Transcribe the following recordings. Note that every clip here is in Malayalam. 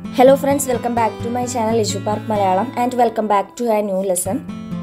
hello friends welcome back to my channel Ishu park Malayalam and welcome back to a new lesson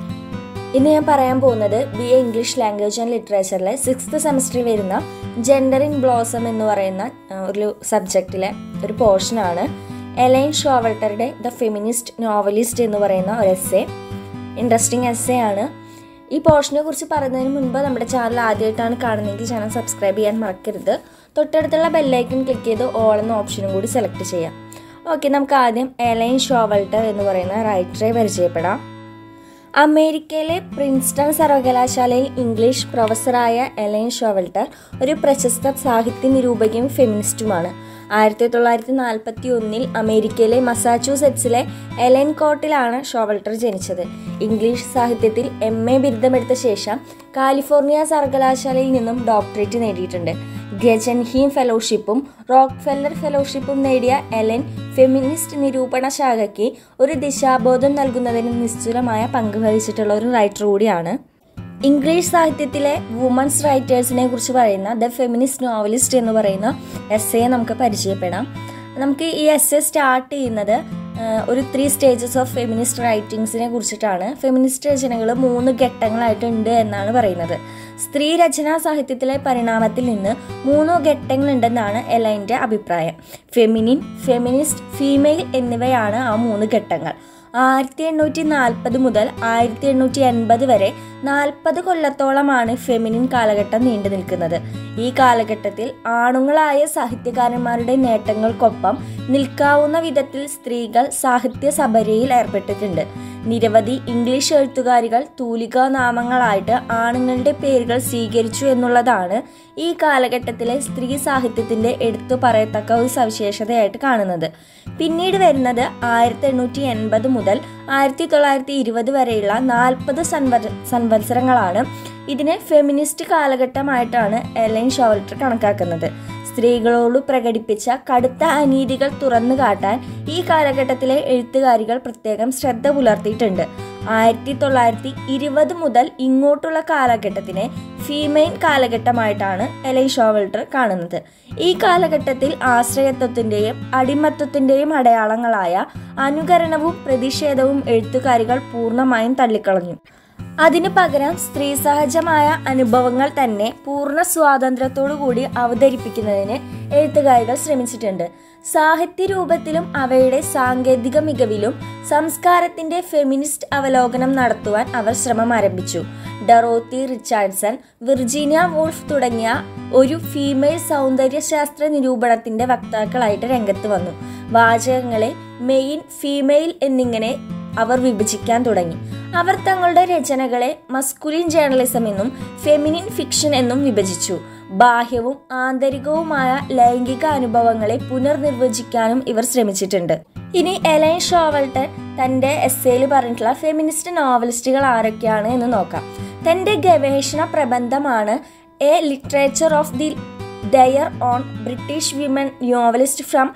ഇന്ന് ഞാൻ പറയാൻ പോകുന്നത് B A English language and ലിറ്ററേച്ചറിലെ സിക്സ്ത് സെമസ്റ്ററിൽ വരുന്ന ജെൻഡർ ഇൻ ബ്ലോസം എന്ന് പറയുന്ന ആ, ഒരു സബ്ജക്റ്റിലെ ഒരു പോർഷനാണ് എലൈൻ ഷോവൾട്ടറുടെ ദ ഫെമിനിസ്റ്റ് നോവലിസ്റ്റ് എന്ന് പറയുന്ന ഒരു എസ്സേ ഇൻട്രസ്റ്റിംഗ് എസ്സേ ആണ് ഈ പോർഷനെ കുറിച്ച് പറയുന്നതിന് മുൻപ് നമ്മുടെ ചാനൽ ആദ്യമായിട്ടാണ് കാണുന്നതെങ്കിൽ ചാനൽ സബ്സ്ക്രൈബ് ചെയ്യാൻ മറക്കരുത് തൊട്ടടുത്തുള്ള ബെല്ലൈക്കൺ ക്ലിക്ക് ചെയ്ത് ഓൾ എന്ന ഓപ്ഷനും കൂടി സെലക്ട് ചെയ്യാം ഓക്കെ നമുക്ക് ആദ്യം എലൈൻ ഷോവൾട്ടർ എന്ന് പറയുന്ന റൈറ്ററെ പരിചയപ്പെടാം അമേരിക്കയിലെ പ്രിൻസ്റ്റൺ സർവകലാശാലയിൽ ഇംഗ്ലീഷ് പ്രൊഫസറായ എലൈൻ ഷോവൾട്ടർ ഒരു പ്രശസ്ത സാഹിത്യ നിരൂപകയും ഫെമിനിസ്റ്റുമാണ് ആയിരത്തി തൊള്ളായിരത്തി നാൽപ്പത്തി ഒന്നിൽ അമേരിക്കയിലെ മസാച്യൂസെറ്റ്സിലെ എലൈൻ കോട്ടിലാണ് ഷോവൾട്ടർ ജനിച്ചത് ഇംഗ്ലീഷ് സാഹിത്യത്തിൽ എം എ ബിരുദമെടുത്ത ശേഷം കാലിഫോർണിയ സർവകലാശാലയിൽ നിന്നും ഡോക്ടറേറ്റ് നേടിയിട്ടുണ്ട് ഗജൻഹീം ഫെലോഷിപ്പും റോക്ക് ഫെല്ലർ ഫെലോഷിപ്പും നേടിയ എലൻ ഫെമിനിസ്റ്റ് നിരൂപണ ശാഖയ്ക്ക് ഒരു ദിശാബോധം നൽകുന്നതിന് നിശ്ചലമായ പങ്ക് വഹിച്ചിട്ടുള്ള ഒരു റൈറ്റർ കൂടിയാണ് ഇംഗ്ലീഷ് സാഹിത്യത്തിലെ വുമൻസ് റൈറ്റേഴ്സിനെ കുറിച്ച് പറയുന്ന ദ ഫെമിനിസ്റ്റ് നോവലിസ്റ്റ് എന്ന് പറയുന്ന എസ്സയെ നമുക്ക് പരിചയപ്പെടാം നമുക്ക് ഈ എസ്സെ സ്റ്റാർട്ട് ചെയ്യുന്നത് ആ, ഒരു ത്രീ സ്റ്റേജസ് ഓഫ് ഫെമിനിസ്റ്റ് റൈറ്റിങ്സിനെ കുറിച്ചിട്ടാണ് ഫെമിനിസ്റ്റ് രചനകൾ മൂന്ന് ഘട്ടങ്ങളായിട്ടുണ്ട് എന്നാണ് പറയുന്നത് സ്ത്രീ രചനാ സാഹിത്യത്തിലെ പരിണാമത്തിൽ നിന്ന് മൂന്ന് ഘട്ടങ്ങളുണ്ടെന്നാണ് എലൈൻ്റെ അഭിപ്രായം ഫെമിനിൻ ഫെമിനിസ്റ്റ് ഫീമെയിൽ എന്നിവയാണ് ആ മൂന്ന് ഘട്ടങ്ങൾ ആയിരത്തി എണ്ണൂറ്റി നാൽപ്പത് മുതൽ ആയിരത്തി എണ്ണൂറ്റി എൺപത് വരെ നാൽപ്പത് കൊല്ലത്തോളമാണ് ഫെമിനിൻ കാലഘട്ടം നീണ്ടു നിൽക്കുന്നത് ഈ കാലഘട്ടത്തിൽ ആണുങ്ങളായ സാഹിത്യകാരന്മാരുടെ നേട്ടങ്ങൾക്കൊപ്പം നിൽക്കാവുന്ന വിധത്തിൽ സ്ത്രീകൾ സാഹിത്യ സഭരയിൽ ഏർപ്പെട്ടിട്ടുണ്ട് നിരവധി ഇംഗ്ലീഷ് എഴുത്തുകാരികൾ തൂലികാ നാമങ്ങളായിട്ട് ആണുങ്ങളുടെ പേരുകൾ സ്വീകരിച്ചു എന്നുള്ളതാണ് ഈ കാലഘട്ടത്തിലെ സ്ത്രീ സാഹിത്യത്തിന്റെ എടുത്തു പറയത്തക്ക ഒരു സവിശേഷതയായിട്ട് കാണുന്നത് പിന്നീട് വരുന്നത് ആയിരത്തി എണ്ണൂറ്റി എൺപത് മുതൽ ആയിരത്തി തൊള്ളായിരത്തി ഇരുപത് വരെയുള്ള നാൽപ്പത് സൻവ സംവത്സരങ്ങളാണ് ഇതിനെ ഫെമിനിസ്റ്റ് കാലഘട്ടമായിട്ടാണ് എലൈൻ ഷോൾട്ടർ കണക്കാക്കുന്നത് സ്ത്രീകളോട് പ്രകടിപ്പിച്ച കടുത്ത അനീതികൾ തുറന്നു കാട്ടാൻ ഈ കാലഘട്ടത്തിലെ എഴുത്തുകാരികൾ പ്രത്യേകം ശ്രദ്ധ പുലർത്തിയിട്ടുണ്ട് ആയിരത്തി തൊള്ളായിരത്തി ഇരുപത് മുതൽ ഇങ്ങോട്ടുള്ള കാലഘട്ടത്തിനെ ഫീമെയിൽ കാലഘട്ടമായിട്ടാണ് എലൈൻ ഷോവൾട്ടർ കാണുന്നത് ഈ കാലഘട്ടത്തിൽ ആശ്രയത്വത്തിൻ്റെയും അടിമത്വത്തിൻ്റെയും അടയാളങ്ങളായ അനുകരണവും പ്രതിഷേധവും എഴുത്തുകാരികൾ പൂർണ്ണമായും തള്ളിക്കളഞ്ഞു അതിനു പകരം സ്ത്രീ സഹജമായ അനുഭവങ്ങൾ തന്നെ പൂർണ്ണ സ്വാതന്ത്ര്യത്തോടു കൂടി അവതരിപ്പിക്കുന്നതിന് എഴുത്തുകാരികൾ ശ്രമിച്ചിട്ടുണ്ട് സാഹിത്യ രൂപത്തിലും അവയുടെ സാങ്കേതിക മികവിലും സംസ്കാരത്തിന്റെ ഫെമിനിസ്റ്റ് അവലോകനം നടത്തുവാൻ അവർ ശ്രമം ആരംഭിച്ചു ഡറോത്തി റിച്ചാർഡ്സൺ വിർജീനിയ വോൾഫ് തുടങ്ങിയ ഒരു ഫീമെയിൽ സൗന്ദര്യശാസ്ത്ര നിരൂപണത്തിന്റെ വക്താക്കളായിട്ട് രംഗത്ത് വന്നു വാചകങ്ങളെ മെയിൻ ഫീമെയിൽ എന്നിങ്ങനെ അവർ വിഭജിക്കാൻ തുടങ്ങി അവർ തങ്ങളുടെ രചനകളെ മസ്കുലിൻ ജേർണലിസം എന്നും ഫെമിനിൻ ഫിക്ഷൻ എന്നും വിഭജിച്ചു ബാഹ്യവും ആന്തരികവുമായ ലൈംഗിക അനുഭവങ്ങളെ പുനർനിർവചിക്കാനും ഇവർ ശ്രമിച്ചിട്ടുണ്ട് ഇനി എലൈൻ ഷോവൾട്ടർ തന്റെ എസ്സേയിൽ പറഞ്ഞിട്ടുള്ള ഫെമിനിസ്റ്റ് നോവലിസ്റ്റുകൾ ആരൊക്കെയാണ് എന്ന് നോക്കാം തന്റെ ഗവേഷണ പ്രബന്ധമാണ് a literature of the their own British women novelist from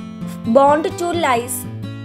Bronte to 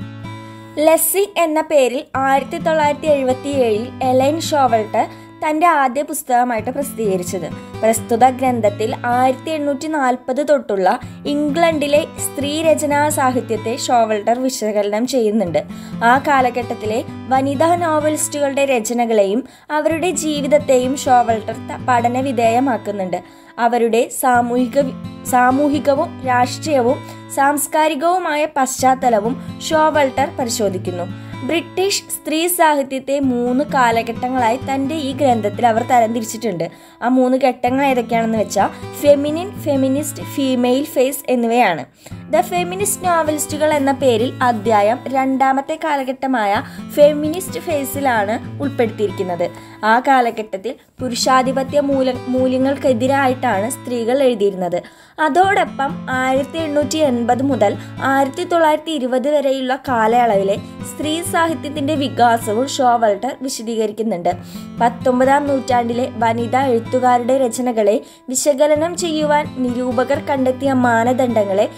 Lessing എന്ന പേരിൽ ആയിരത്തി തൊള്ളായിരത്തി എഴുപത്തി ഏഴിൽ എലൈൻ ഷോവൾട്ടർ തന്റെ ആദ്യ പുസ്തകമായിട്ട് പ്രസിദ്ധീകരിച്ചത് പ്രസ്തുത ഗ്രന്ഥത്തിൽ ആയിരത്തി എണ്ണൂറ്റി നാൽപ്പത് തൊട്ടുള്ള ഇംഗ്ലണ്ടിലെ സ്ത്രീ രചനാ സാഹിത്യത്തെ ഷോവൾട്ടർ വിശകലനം ചെയ്യുന്നുണ്ട് ആ കാലഘട്ടത്തിലെ വനിതാ നോവലിസ്റ്റുകളുടെ രചനകളെയും അവരുടെ ജീവിതത്തെയും ഷോവൾട്ടർ ത- പഠന വിധേയമാക്കുന്നുണ്ട് അവരുടെ സാമൂഹിക സാമൂഹികവും രാഷ്ട്രീയവും സാംസ്കാരികവുമായ പശ്ചാത്തലവും ഷോവൾട്ടർ പരിശോധിക്കുന്നു ബ്രിട്ടീഷ് സ്ത്രീ സാഹിത്യത്തെ മൂന്ന് കാലഘട്ടങ്ങളായി തൻ്റെ ഈ ഗ്രന്ഥത്തിൽ അവർ തരംതിരിച്ചിട്ടുണ്ട് ആ മൂന്ന് ഘട്ടങ്ങൾ ഏതൊക്കെയാണെന്ന് വെച്ചാൽ ഫെമിനിൻ ഫെമിനിസ്റ്റ് ഫീമെയിൽ ഫേസ് എന്നിവയാണ് ദ ഫെമിനിസ്റ്റ് നോവലിസ്റ്റുകൾ എന്ന പേരിൽ അധ്യായം രണ്ടാമത്തെ കാലഘട്ടമായ ഫെമിനിസ്റ്റ് ഫേസിലാണ് ഉൾപ്പെടുത്തിയിരിക്കുന്നത് ആ കാലഘട്ടത്തിൽ പുരുഷാധിപത്യ മൂല മൂല്യങ്ങൾക്കെതിരായിട്ടാണ് സ്ത്രീകൾ എഴുതിയിരുന്നത് അതോടൊപ്പം ആയിരത്തി എണ്ണൂറ്റി എൺപത് മുതൽ ആയിരത്തി തൊള്ളായിരത്തി ഇരുപത് വരെയുള്ള കാലയളവിലെ സ്ത്രീ സാഹിത്യത്തിന്റെ വികാസവും ഷോവൾട്ടർ വിശദീകരിക്കുന്നുണ്ട് പത്തൊമ്പതാം നൂറ്റാണ്ടിലെ വനിതാ എഴുത്തുകാരുടെ രചനകളെ വിശകലനം ചെയ്യുവാൻ നിരൂപകർ കണ്ടെത്തിയ മാനദണ്ഡങ്ങളെ ഷോവൾട്ടർ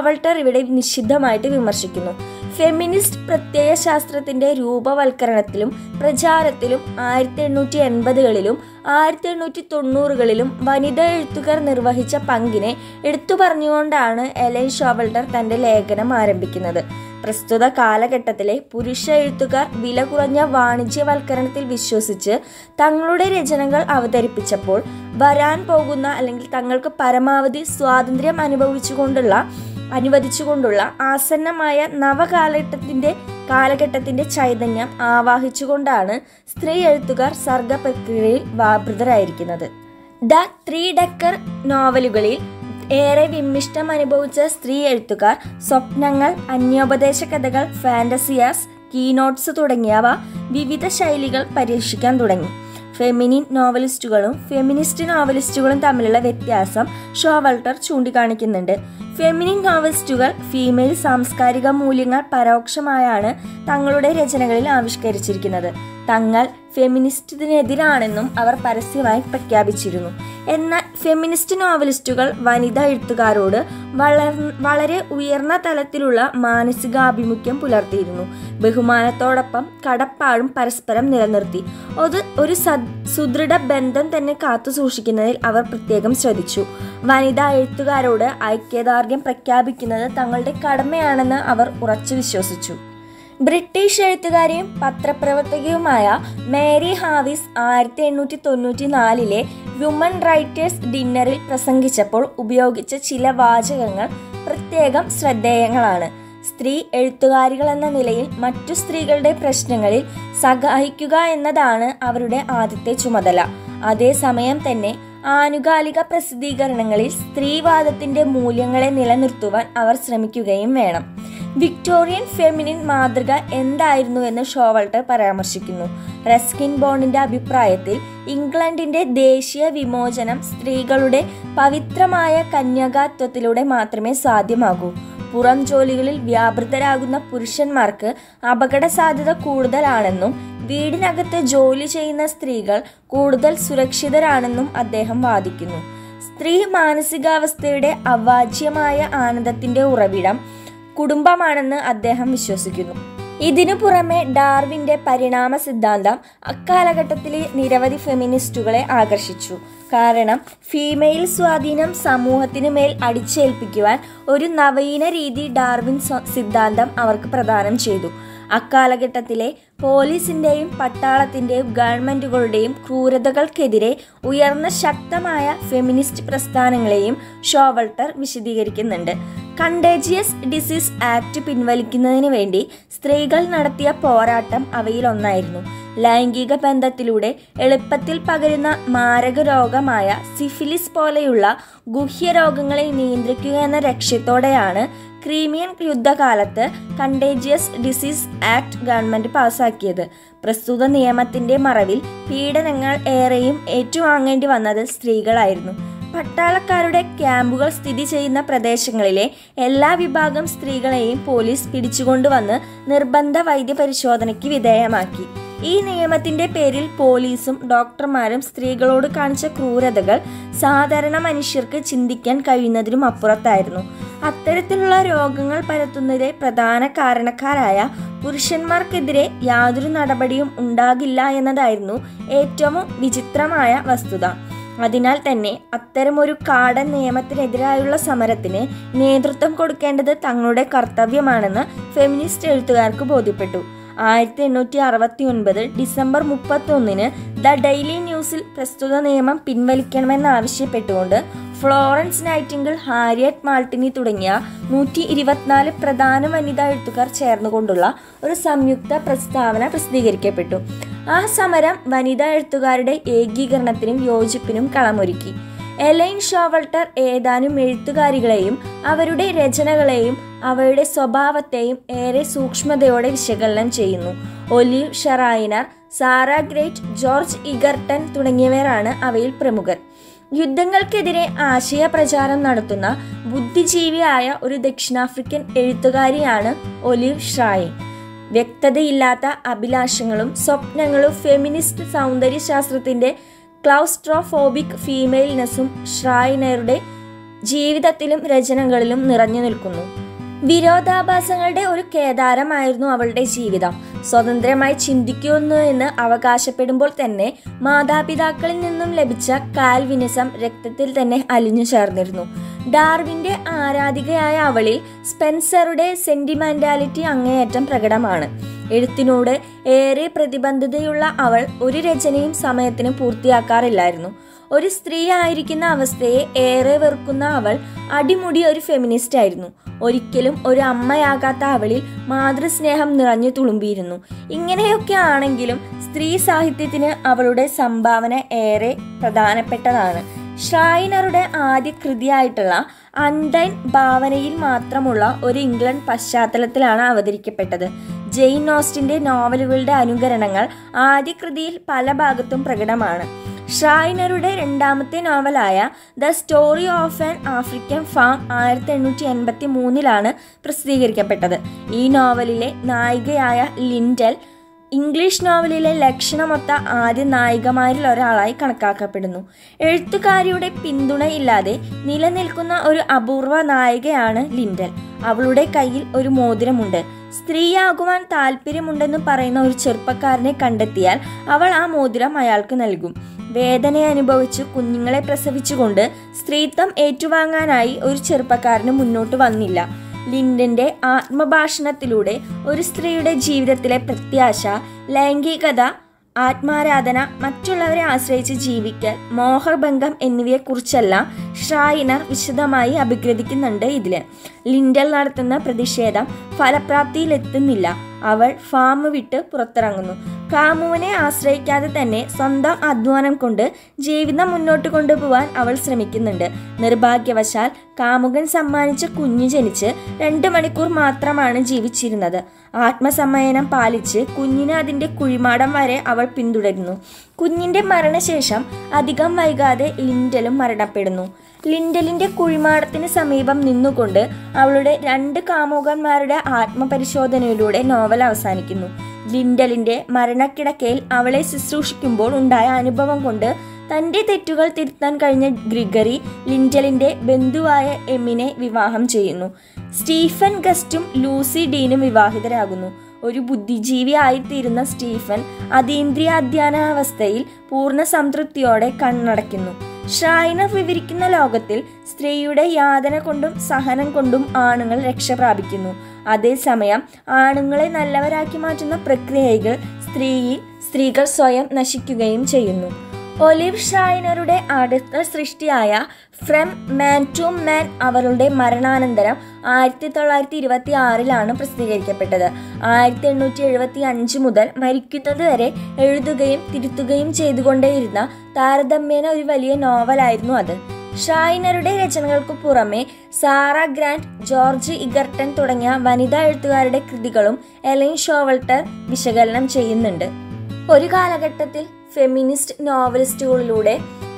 ഷോവൾട്ടർ ഇവിടെ നിഷിദ്ധമായിട്ട് വിമർശിക്കുന്നു ഫെമിനിസ്റ്റ് പ്രത്യയ ശാസ്ത്രത്തിന്റെ രൂപവൽക്കരണത്തിലും പ്രചാരത്തിലും ആയിരത്തി എണ്ണൂറ്റി എൺപതുകളിലും ആയിരത്തി എണ്ണൂറ്റി തൊണ്ണൂറുകളിലും വനിതാ എഴുത്തുകാർ നിർവഹിച്ച പങ്കിനെ എടുത്തു പറഞ്ഞുകൊണ്ടാണ് എലൻ ഷോവൾട്ടർ തന്റെ ലേഖനം ആരംഭിക്കുന്നത് പ്രസ്തുത കാലഘട്ടത്തിലെ പുരുഷ എഴുത്തുകാർ വില കുറഞ്ഞ വാണിജ്യവൽക്കരണത്തിൽ വിശ്വസിച്ച് തങ്ങളുടെ രചനകൾ അവതരിപ്പിച്ചപ്പോൾ വരാൻ പോകുന്ന അല്ലെങ്കിൽ തങ്ങൾക്ക് പരമാവധി സ്വാതന്ത്ര്യം അനുഭവിച്ചുകൊണ്ടുള്ള അനുവദിച്ചുകൊണ്ടുള്ള ആസന്നമായ നവകാലഘട്ടത്തിന്റെ കാലഘട്ടത്തിന്റെ ചൈതന്യം ആവാഹിച്ചുകൊണ്ടാണ് സ്ത്രീ എഴുത്തുകാർ സർഗ പ്രക്രിയയിൽ വ്യാപൃതരായിരിക്കുന്നത് ദ ത്രീ ഡക്കർ നോവലുകളിൽ ഏറെ വിമ്മിഷ്ടം അനുഭവിച്ച സ്ത്രീ എഴുത്തുകാർ സ്വപ്നങ്ങൾ അന്യോപദേശ കഥകൾ ഫാന്റസിയാസ് കീനോട്ട്സ് തുടങ്ങിയവ വിവിധ ശൈലികൾ പരീക്ഷിക്കാൻ തുടങ്ങി ഫെമിനിൻ നോവലിസ്റ്റുകളും ഫെമിനിസ്റ്റ് നോവലിസ്റ്റുകളും തമ്മിലുള്ള വ്യത്യാസം ഷോവൾട്ടർ ചൂണ്ടിക്കാണിക്കുന്നുണ്ട് ഫെമിനിൻ നോവലിസ്റ്റുകൾ ഫീമെയിൽ സാംസ്കാരിക മൂല്യങ്ങൾ പരോക്ഷമായാണ് തങ്ങളുടെ രചനകളിൽ ആവിഷ്കരിച്ചിരിക്കുന്നത് തങ്ങൾ ഫെമിനിസ്റ്റിനെതിരാണെന്നും അവർ പരസ്യമായി പ്രഖ്യാപിച്ചിരുന്നു എന്നാൽ ഫെമിനിസ്റ്റ് നോവലിസ്റ്റുകൾ വനിതാ എഴുത്തുകാരോട് വളർ വളരെ ഉയർന്ന തലത്തിലുള്ള മാനസികാഭിമുഖ്യം പുലർത്തിയിരുന്നു ബഹുമാനത്തോടൊപ്പം കടപ്പാടും പരസ്പരം നിലനിർത്തി ഒരു ഒരു സുദൃഢ ബന്ധം തന്നെ കാത്തു സൂക്ഷിക്കുന്നതിൽ അവർ പ്രത്യേകം ശ്രദ്ധിച്ചു വനിതാ എഴുത്തുകാരോട് ഐക്യദാർഢ്യം പ്രഖ്യാപിക്കുന്നത് തങ്ങളുടെ കടമയാണെന്ന് അവർ ഉറച്ചു വിശ്വസിച്ചു ബ്രിട്ടീഷ് എഴുത്തുകാരിയും പത്രപ്രവർത്തകയുമായ മേരി ഹാവിസ് ആയിരത്തി എണ്ണൂറ്റി തൊണ്ണൂറ്റി നാലിലെ വിമൻ റൈറ്റേഴ്സ് ഡിന്നറിൽ പ്രസംഗിച്ചപ്പോൾ ഉപയോഗിച്ച ചില വാചകങ്ങൾ പ്രത്യേകം ശ്രദ്ധേയങ്ങളാണ് സ്ത്രീ എഴുത്തുകാരികൾ എന്ന നിലയിൽ മറ്റു സ്ത്രീകളുടെ പ്രശ്നങ്ങളിൽ സഹായിക്കുക എന്നതാണ് അവരുടെ ആദ്യത്തെ ചുമതല അതേസമയം തന്നെ ആനുകാലിക പ്രസിദ്ധീകരണങ്ങളിൽ സ്ത്രീവാദത്തിന്റെ മൂല്യങ്ങളെ നിലനിർത്തുവാൻ അവർ ശ്രമിക്കുകയും വേണം വിക്ടോറിയൻ ഫെമിനിൻ മാതൃക എന്തായിരുന്നുവെന്ന് ഷോവൾട്ടർ പരാമർശിക്കുന്നു റസ്കിൻ ബോണ്ടിന്റെ അഭിപ്രായത്തിൽ ഇംഗ്ലണ്ടിന്റെ ദേശീയ വിമോചനം സ്ത്രീകളുടെ പവിത്രമായ കന്യകാത്വത്തിലൂടെ മാത്രമേ സാധ്യമാകൂ പുറം ജോലികളിൽ വ്യാപൃതരാകുന്ന പുരുഷന്മാർക്ക് അപകട സാധ്യത കൂടുതലാണെന്നും വീടിനകത്ത് ജോലി ചെയ്യുന്ന സ്ത്രീകൾ കൂടുതൽ സുരക്ഷിതരാണെന്നും അദ്ദേഹം വാദിക്കുന്നു സ്ത്രീ മാനസികാവസ്ഥയുടെ അവാച്യമായ ആനന്ദത്തിന്റെ ഉറവിടം കുടുംബമാണെന്ന് അദ്ദേഹം വിശ്വസിക്കുന്നു ഇതിനു പുറമെ ഡാർവിന്റെ പരിണാമ സിദ്ധാന്തം അക്കാലഘട്ടത്തിലെ നിരവധി ഫെമിനിസ്റ്റുകളെ ആകർഷിച്ചു കാരണം ഫീമെയിൽ സ്വാധീനം സമൂഹത്തിന് മേൽ അടിച്ചേൽപ്പിക്കുവാൻ ഒരു നവീന രീതി ഡാർവിൻ സിദ്ധാന്തം അവർക്ക് പ്രദാനം ചെയ്തു അക്കാലഘട്ടത്തിലെ പോലീസിന്റെയും പട്ടാളത്തിന്റെയും ഗവൺമെന്റുകളുടെയും ക്രൂരതകൾക്കെതിരെ ഉയർന്ന ശക്തമായ ഫെമിനിസ്റ്റ് പ്രസ്ഥാനങ്ങളെയും ഷോവൾട്ടർ വിശദീകരിക്കുന്നുണ്ട് കണ്ടേജിയസ് ഡിസീസ് ആക്ട് പിൻവലിക്കുന്നതിന് വേണ്ടി സ്ത്രീകൾ നടത്തിയ പോരാട്ടം അവയിലൊന്നായിരുന്നു ലൈംഗിക ബന്ധത്തിലൂടെ എളുപ്പത്തിൽ പകരുന്ന മാരക രോഗമായ സിഫിലിസ് പോലെയുള്ള ഗുഹ്യരോഗങ്ങളെ നിയന്ത്രിക്കുക എന്ന ലക്ഷ്യത്തോടെയാണ് ക്രീമിയൻ യുദ്ധകാലത്ത് കണ്ടേജിയസ് ഡിസീസ് ആക്ട് ഗവൺമെന്റ് പാസാക്കിയത് പ്രസ്തുത നിയമത്തിന്റെ മറവിൽ പീഡനങ്ങൾ ഏറെയും ഏറ്റുവാങ്ങേണ്ടി വന്നത് സ്ത്രീകളായിരുന്നു പട്ടാളക്കാരുടെ ക്യാമ്പുകൾ സ്ഥിതി ചെയ്യുന്ന പ്രദേശങ്ങളിലെ എല്ലാ വിഭാഗം സ്ത്രീകളെയും പോലീസ് പിടിച്ചുകൊണ്ടുവന്ന് നിർബന്ധ വൈദ്യപരിശോധനയ്ക്ക് വിധേയമാക്കി ഈ നിയമത്തിന്റെ പേരിൽ പോലീസും ഡോക്ടർമാരും സ്ത്രീകളോട് കാണിച്ച ക്രൂരതകൾ സാധാരണ മനുഷ്യർക്ക് ചിന്തിക്കാൻ കഴിയുന്നതിനും അപ്പുറത്തായിരുന്നു അത്തരത്തിലുള്ള രോഗങ്ങൾ പരത്തുന്നതിലെ പ്രധാന കാരണക്കാരായ പുരുഷന്മാർക്കെതിരെ യാതൊരു നടപടിയും ഉണ്ടാകില്ല എന്നതായിരുന്നു ഏറ്റവും വിചിത്രമായ വസ്തുത അതിനാൽ തന്നെ അത്തരമൊരു കാടൻ നിയമത്തിനെതിരായുള്ള സമരത്തിന് നേതൃത്വം കൊടുക്കേണ്ടത് തങ്ങളുടെ കർത്തവ്യമാണെന്ന് ഫെമിനിസ്റ്റ് എഴുത്തുകാർക്ക് ബോധ്യപ്പെട്ടു ആയിരത്തി എണ്ണൂറ്റി അറുപത്തി ഒൻപത് ഡിസംബർ മുപ്പത്തി ഒന്നിന് ദ ഡെയിലി ന്യൂസിൽ പ്രസ്തുത നിയമം പിൻവലിക്കണമെന്നാവശ്യപ്പെട്ടുകൊണ്ട് ഫ്ലോറൻസ് നൈറ്റിംഗിൾ ഹാരിയറ്റ് മാൾട്ടിനി തുടങ്ങിയ നൂറ്റി ഇരുപത്തിനാല് പ്രധാന വനിതാ എഴുത്തുകാർ ചേർന്നുകൊണ്ടുള്ള ഒരു സംയുക്ത പ്രസ്താവന പ്രസിദ്ധീകരിക്കപ്പെട്ടു ആ സമരം വനിതാ എഴുത്തുകാരുടെ ഏകീകരണത്തിനും യോജിപ്പിനും കളമൊരുക്കി എലൈൻ ഷോവൾട്ടർ ഏതാനും എഴുത്തുകാരികളെയും അവരുടെ രചനകളെയും അവയുടെ സ്വഭാവത്തെയും ഏറെ സൂക്ഷ്മതയോടെ വിശകലനം ചെയ്യുന്നു Olive Schreiner Sarah Grand George Egerton തുടങ്ങിയവരാണ് അവയിൽ പ്രമുഖർ യുദ്ധങ്ങൾക്കെതിരെ ആശയപ്രചാരം നടത്തുന്ന ബുദ്ധിജീവിയായ ഒരു ദക്ഷിണാഫ്രിക്കൻ എഴുത്തുകാരിയാണ് ഒലിവ് ഷ്രായിൻ വ്യക്തതയില്ലാത്ത അഭിലാഷങ്ങളും സ്വപ്നങ്ങളും ഫെമിനിസ്റ്റ് സൗന്ദര്യശാസ്ത്രത്തിന്റെ ക്ലൗസ്ട്രോഫോബിക് ഫീമെയിൽനെസ്സും ഷ്രായിനറുടെ ജീവിതത്തിലും രചനകളിലും നിറഞ്ഞു നിൽക്കുന്നു വിരോധാഭാസങ്ങളുടെ ഒരു കേദാരമായിരുന്നു അവളുടെ ജീവിതം സ്വതന്ത്രമായി ചിന്തിക്കുന്നു എന്ന് അവകാശപ്പെടുമ്പോൾ തന്നെ മാതാപിതാക്കളിൽ നിന്നും ലഭിച്ച കാൽവിനിസം രക്തത്തിൽ തന്നെ അലിഞ്ഞു ചേർന്നിരുന്നു ഡാർവിന്റെ ആരാധികയായ അവളിൽ സ്പെൻസറുടെ സെന്റിമെന്റാലിറ്റി അങ്ങേയറ്റം പ്രകടമാണ് എഴുത്തിനോട് ഏറെ പ്രതിബദ്ധതയുള്ള അവൾ ഒരു രചനയും സമയത്തിന് പൂർത്തിയാക്കാറില്ലായിരുന്നു ഒരു സ്ത്രീ ആയിരിക്കുന്ന അവസ്ഥയെ ഏറെ വെറുക്കുന്ന അവൾ അടിമുടി ഒരു ഫെമിനിസ്റ്റ് ആയിരുന്നു ഒരിക്കലും ഒരു അമ്മയാകാത്ത അവളിൽ മാതൃസ്നേഹം നിറഞ്ഞു തുളുമ്പിയിരുന്നു ഇങ്ങനെയൊക്കെ ആണെങ്കിലും സ്ത്രീ സാഹിത്യത്തിന് അവളുടെ സംഭാവന ഏറെ പ്രധാനപ്പെട്ടതാണ് ഷ്രൈനറുടെ ആദ്യ കൃതിയായിട്ടുള്ള അൺഡൈൻ ഭാവനയിൽ മാത്രമുള്ള ഒരു ഇംഗ്ലണ്ട് പശ്ചാത്തലത്തിലാണ് അവതരിക്കപ്പെട്ടത് ജെയിൻ ഓസ്റ്റിന്റെ നോവലുകളുടെ അനുകരണങ്ങൾ ആദ്യ കൃതിയിൽ പല ഭാഗത്തും പ്രകടമാണ് ഷ്രൈനറുടെ രണ്ടാമത്തെ നോവലായ the story of an African farm ആയിരത്തി എണ്ണൂറ്റി എൺപത്തി മൂന്നിലാണ് പ്രസിദ്ധീകരിക്കപ്പെട്ടത് ഈ നോവലിലെ നായികയായ ലിൻഡൽ ഇംഗ്ലീഷ് നോവലിലെ ലക്ഷണമൊത്ത ആദ്യ നായികമാരിൽ ഒരാളായി കണക്കാക്കപ്പെടുന്നു എഴുത്തുകാരിയുടെ പിന്തുണയില്ലാതെ നിലനിൽക്കുന്ന ഒരു അപൂർവ നായികയാണ് ലിൻഡൽ അവളുടെ കയ്യിൽ ഒരു മോതിരമുണ്ട് സ്ത്രീയാകുവാൻ താല്പര്യമുണ്ടെന്ന് പറയുന്ന ഒരു ചെറുപ്പക്കാരനെ കണ്ടെത്തിയാൽ അവൾ ആ മോതിരം അയാൾക്ക് നൽകും വേദന അനുഭവിച്ചു കുഞ്ഞുങ്ങളെ പ്രസവിച്ചുകൊണ്ട് സ്ത്രീത്വം ഏറ്റുവാങ്ങാനായി ഒരു ചെറുപ്പക്കാരന് മുന്നോട്ട് വന്നില്ല ലിൻഡന്റെ ആത്മഭാഷണത്തിലൂടെ ഒരു സ്ത്രീയുടെ ജീവിതത്തിലെ പ്രത്യാശ ലൈംഗികത ആത്മാരാധന മറ്റുള്ളവരെ ആശ്രയിച്ച് ജീവിക്കൽ മോഹഭംഗം എന്നിവയെക്കുറിച്ചെല്ലാം ഷ്രായിനർ വിശദമായി അഭിഗ്രഹിക്കുന്നുണ്ട് ഇതിൽ ലിൻഡൽ നടത്തുന്ന പ്രതിഷേധം ഫലപ്രാപ്തിയിലെത്തുന്നില്ല അവൾ ഫാം വിട്ട് പുറത്തിറങ്ങുന്നു കാമുവിനെ ആശ്രയിക്കാതെ തന്നെ സ്വന്തം അധ്വാനം കൊണ്ട് ജീവിതം മുന്നോട്ട് കൊണ്ടുപോകാൻ അവൾ ശ്രമിക്കുന്നുണ്ട് നിർഭാഗ്യവശാൽ കാമുകൻ സമ്മാനിച്ച കുഞ്ഞു ജനിച്ച് രണ്ട് മണിക്കൂർ മാത്രമാണ് ജീവിച്ചിരുന്നത് ആത്മസമ്മയനം പാലിച്ച് കുഞ്ഞിനെ അതിൻ്റെ കുഴിമാടം വരെ അവൾ പിന്തുടരുന്നു കുഞ്ഞിന്റെ മരണശേഷം അധികം വൈകാതെ ലിൻഡലും മരണപ്പെടുന്നു ലിൻഡലിന്റെ കുഴിമാടത്തിന് സമീപം നിന്നുകൊണ്ട് അവളുടെ രണ്ട് കാമുകന്മാരുടെ ആത്മപരിശോധനയിലൂടെ നോവൽ അവസാനിക്കുന്നു ലിൻഡലിന്റെ മരണക്കിടക്കയിൽ അവളെ ശുശ്രൂഷിക്കുമ്പോൾ ഉണ്ടായ അനുഭവം കൊണ്ട് തന്റെ തെറ്റുകൾ തിരുത്താൻ കഴിഞ്ഞ ഗ്രിഗറി ലിൻഡലിന്റെ ബന്ധുവായ എമ്മിനെ വിവാഹം ചെയ്യുന്നു സ്റ്റീഫൻ ഗസ്റ്റും ലൂസി ഡീനും വിവാഹിതരാകുന്നു ഒരു ബുദ്ധിജീവി ആയിത്തീരുന്ന സ്റ്റീഫൻ അതീന്ദ്രിയാധ്യാനാവസ്ഥയിൽ പൂർണ്ണ സംതൃപ്തിയോടെ കണ്ണടയ്ക്കുന്നു ഷ്രൈനർ വിവരിക്കുന്ന ലോകത്തിൽ സ്ത്രീയുടെ യാതന കൊണ്ടും സഹനം കൊണ്ടും ആണുങ്ങൾ രക്ഷ പ്രാപിക്കുന്നു അതേസമയം ആണുങ്ങളെ നല്ലവരാക്കി മാറ്റുന്ന പ്രക്രിയകൾ സ്ത്രീയിൽ സ്ത്രീകൾ സ്വയം നശിക്കുകയും ചെയ്യുന്നു ഒലിവ് ഷ്രൈനറുടെ അടുത്ത സൃഷ്ടിയായ ഫ്രം മാൻ ടു മാൻ അവരുടെ മരണാനന്തരം ആയിരത്തി തൊള്ളായിരത്തി ഇരുപത്തി ആറിലാണ് പ്രസിദ്ധീകരിക്കപ്പെട്ടത് ആയിരത്തി എണ്ണൂറ്റി എഴുപത്തി അഞ്ച് മുതൽ മരിക്കുന്നത് വരെ എഴുതുകയും തിരുത്തുകയും ചെയ്തുകൊണ്ടേയിരുന്ന താരതമ്യേന ഒരു വലിയ നോവലായിരുന്നു അത് ഷൈനറുടെ രചനകൾക്ക് പുറമെ സാറ ഗ്രാൻഡ് ജോർജ് ഇഗർട്ടൻ തുടങ്ങിയ വനിതാ എഴുത്തുകാരുടെ കൃതികളും എലൈൻ ഷോവൾട്ടർ വിശകലനം ചെയ്യുന്നുണ്ട് ഒരു കാലഘട്ടത്തിൽ ഫെമിനിസ്റ്റ് നോവലിസ്റ്റുകളിലൂടെ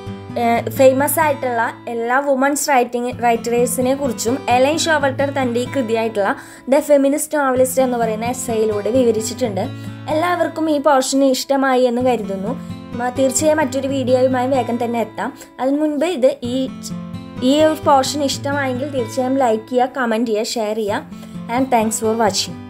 ഫേമസ് ആയിട്ടുള്ള എല്ലാ വുമൺസ് റൈറ്റിംഗ് റൈറ്റേഴ്സിനെ കുറിച്ചും എലൈൻ ഷോവൾട്ടർ തൻ്റെ ഈ കൃതിയായിട്ടുള്ള ദ ഫെമിനിസ്റ്റ് നോവലിസ്റ്റ് എന്ന് പറയുന്ന എസ്സയിലൂടെ വിവരിച്ചിട്ടുണ്ട് എല്ലാവർക്കും ഈ പോർഷൻ ഇഷ്ടമായി എന്ന് കരുതുന്നു തീർച്ചയായും മറ്റൊരു വീഡിയോയുമായി വേഗം തന്നെ എത്താം അതിനു മുൻപ് ഇത് ഈ ഈ ഒരു പോർഷൻ ഇഷ്ടമായെങ്കിൽ തീർച്ചയായും ലൈക്ക് ചെയ്യുക കമൻറ്റ് ചെയ്യുക ഷെയർ ചെയ്യുക ആൻഡ് താങ്ക്സ് ഫോർ വാച്ചിങ്